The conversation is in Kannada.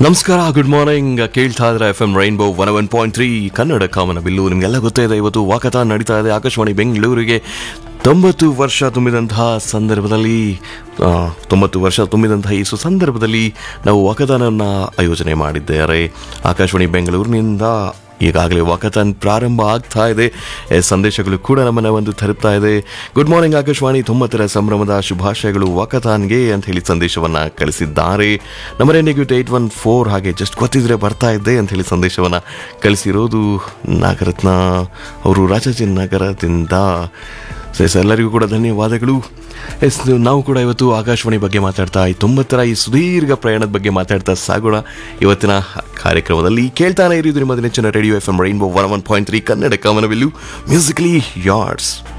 ನಮಸ್ಕಾರ ಗುಡ್ ಮಾರ್ನಿಂಗ್ ಕೇಳ್ತಾ ಇದ್ರೆ F M rainbow one one point three Kannada ಕಾಮನ ಬಿಲ್ಲು ನಿಮಗೆಲ್ಲ ಗೊತ್ತೇ ಇದೆ ಇವತ್ತು ವಾಕಥಾನ್ ನಡೀತಾ ಇದೆ ಆಕಾಶವಾಣಿ ಬೆಂಗಳೂರಿಗೆ ತೊಂಬತ್ತು ವರ್ಷ ತುಂಬಿದಂತಹ ಸಂದರ್ಭದಲ್ಲಿ ಆ, ತೊಂಬತ್ತು ವರ್ಷ ತುಂಬಿದಂತಹ ಈ ಸುಸಂದರ್ಭದಲ್ಲಿ ನಾವು ವಾಕಥಾನನ್ನು ಆಯೋಜನೆ ಮಾಡಿದ್ದಾರೆ ಆಕಾಶವಾಣಿ ಬೆಂಗಳೂರಿನಿಂದ ಈಗಾಗಲೇ ವಾಕಥಾನ್ ಪ್ರಾರಂಭ ಆಗ್ತಾ ಇದೆ ಎ, ಸಂದೇಶಗಳು ಕೂಡ ನಮ್ಮನ್ನ ಒಂದು ತರುತ್ತಾ ಇದೆ ಗುಡ್ ಮಾರ್ನಿಂಗ್ ಆಕಾಶವಾಣಿ ತೊಂಬತ್ತರ ಸಂಭ್ರಮದ ಶುಭಾಶಯಗಳು ವಾಕಥಾನ್ಗೆ ಅಂತ ಹೇಳಿ ಸಂದೇಶವನ್ನ ಕಳಿಸಿದ್ದಾರೆ ನಂಬರ್ ಎಂಡಿಗ್ಯೂಟ್ ಏಟ್ ಒನ್ ಫೋರ್ ಹಾಗೆ ಜಸ್ಟ್ ಗೊತ್ತಿದ್ರೆ ಬರ್ತಾ ಇದ್ದೆ ಅಂತ ಹೇಳಿ ಸಂದೇಶವನ್ನ ಕಳಿಸಿರೋದು ನಾಗರತ್ನ ಅವರು ರಾಜಾಜಿನಗರದಿಂದ ಎಸ್ ಎಲ್ಲರಿಗೂ ಕೂಡ ಧನ್ಯವಾದಗಳು ಎಸ್ ನಾವು ಕೂಡ ಇವತ್ತು ಆಕಾಶವಾಣಿ ಬಗ್ಗೆ ಮಾತಾಡ್ತಾ ಈ ತೊಂಬತ್ತರ ಈ ಸುದೀರ್ಘ ಪ್ರಯಾಣದ ಬಗ್ಗೆ ಮಾತಾಡ್ತಾ ಸಾಗೋಣ ಇವತ್ತಿನ ಕಾರ್ಯಕ್ರಮದಲ್ಲಿ ಕೇಳ್ತಾನೆ ಇರೋದು ನಿಮ್ಮ ನೆಚ್ಚಿನ radio F M rainbow one one point three Kannada ಕಾಮನವಿಲ್ಲು ಮ್ಯೂಸಿಕಲಿ ಯಾರ್ಡ್ಸ್